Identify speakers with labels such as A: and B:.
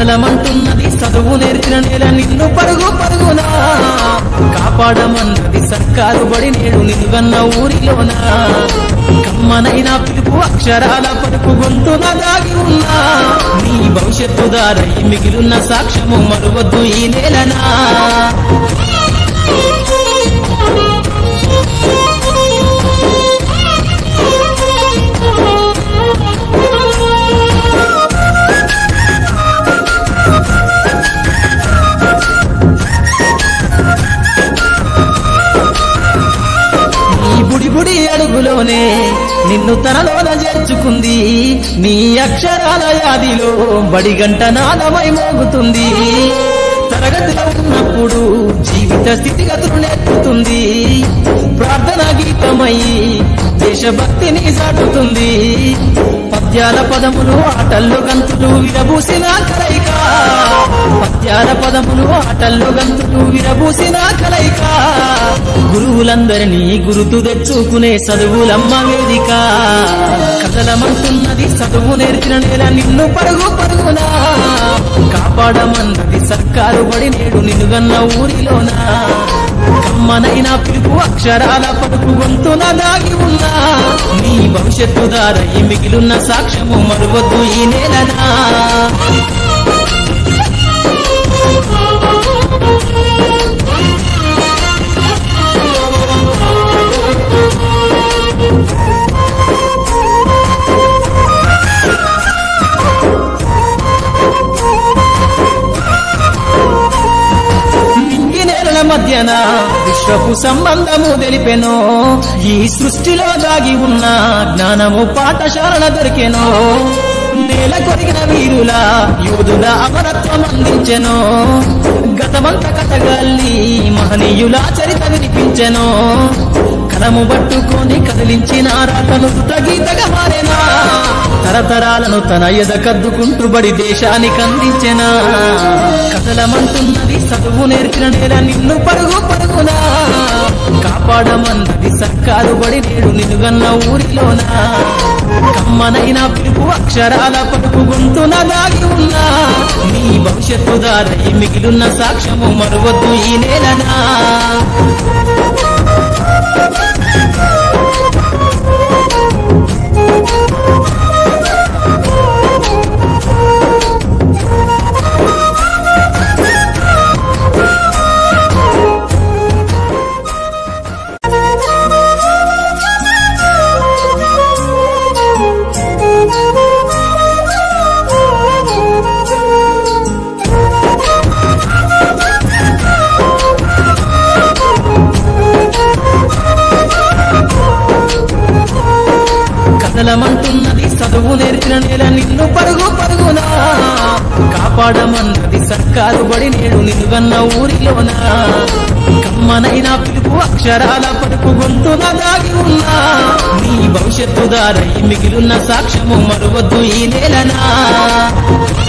A: కదలమంటున్నది చదువు నేర్చిన నేల నిన్ను పరుగు పరుగునా కాపాడమన్నది సర్కారు బడి నేడు నిలుగన్న ఊరిలోనా కమ్మనైన పిలుపు అక్షరాల పలుకు గొంతున దాగి ఉన్నా నీ భవిష్యత్తు దారై మిగిలిన సాక్ష్యము మరువద్దు ఈ నేలనా నీ బుడి బుడి అడుగులోనే నిన్ను తనలోన చేర్చుకుంది నీ అక్షరాల యాదిలో బడిగంట నాదమై మోగుతుంది తరగతిలో ఉన్నప్పుడు జీవిత స్థితిగతులు నేర్పుతుంది ప్రార్థనా గీతమై దేశభక్తిని సాటుతుంది పద్యాల పదములు ఆటల్లో గంతులు విరబూసిన కలయిక పద్యాల పదములు ఆటల్లో గంతులు విరబూసిన కలయిక గురువులందరినీ గురుతు తెచ్చుకునే చదువులమ్మ వేదిక కథలమంటున్నది చదువు నేర్చిన నేల నిన్ను పరుగు పరుగునా కాపాడమన్నది సర్కారు బడి నేడు నిన్నుగన్న ఊరిలోనా కమ్మనైన పిలుపు అక్షరాల పలుకు గొంతున దాగి ఉన్నా నీ భవిష్యత్తు దారై మిగిలిన సాక్ష్యము మరువద్దు ఈ నేలనా నింగి నేలల మధ్యన విశ్వపు సంబంధము తెలిపెనో ఈ సృష్టిలో దాగి ఉన్న జ్ఞానము పాఠశాలల దొరికెనో నేల కొరిగిన వీరుల యోధుల అమరత్వం అందించెనో గతమంత కథగల్లి మహనీయుల చరిత వినిపించెనో కలము పట్టుకొని కదిలించిన రాతను గీతగా మారేనా తరతరాలను తన ఎద కద్దుకుంటూ బడి దేశానికి అందించెనా కథలమంటున్నది చదువు నేర్చిన నేల నిన్ను పరుగు పరుగునా కాపాడమన్నది సర్కారు బడి నేడు నిన్నుగన్న ఊరిలోనా కమ్మనైన పిలుపు అక్షరాల పలుకు గొంతున దాగి ఉన్నా నీ భవిష్యత్తు దారై మిగిలిన సాక్ష్యము మరువద్దు ఈ నేలనా కదలమంటున్నది చదువు నేర్చిన నేల నిన్ను పరుగు పరుగునా కాపాడమన్నది సర్కారు బడి నేడు నిలుగన్న ఊరిలోనా కమ్మనైన పిలుపు అక్షరాల పలుకు గొంతున దాగి ఉన్నా నీ భవిష్యత్తు దారై మిగిలిన సాక్ష్యము మరువద్దు ఈ నేలనా